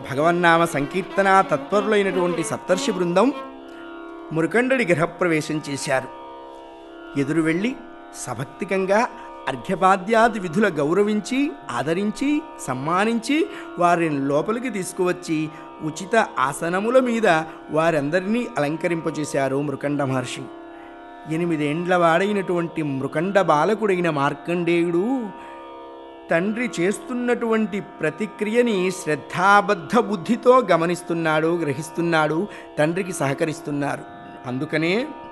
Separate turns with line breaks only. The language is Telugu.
భగవన్నామ సంకీర్తన తత్పరులైనటువంటి సప్తర్షి బృందం మురుకండడి గృహప్రవేశం చేశారు ఎదురు వెళ్ళి సభక్తికంగా అర్ఘ్యపాద్యాది విధుల గౌరవించి ఆదరించి సమ్మానించి వారిని లోపలికి తీసుకువచ్చి ఉచిత ఆసనముల మీద వారందరినీ అలంకరింపచేశారు మృకండ మహర్షి ఎనిమిదేండ్ల వాడైనటువంటి మృకండ బాలకుడైన మార్కండేయుడు తండ్రి చేస్తున్నటువంటి ప్రతిక్రియని శ్రద్ధాబద్ధ బుద్ధితో గమనిస్తున్నాడు గ్రహిస్తున్నాడు తండ్రికి సహకరిస్తున్నారు అందుకనే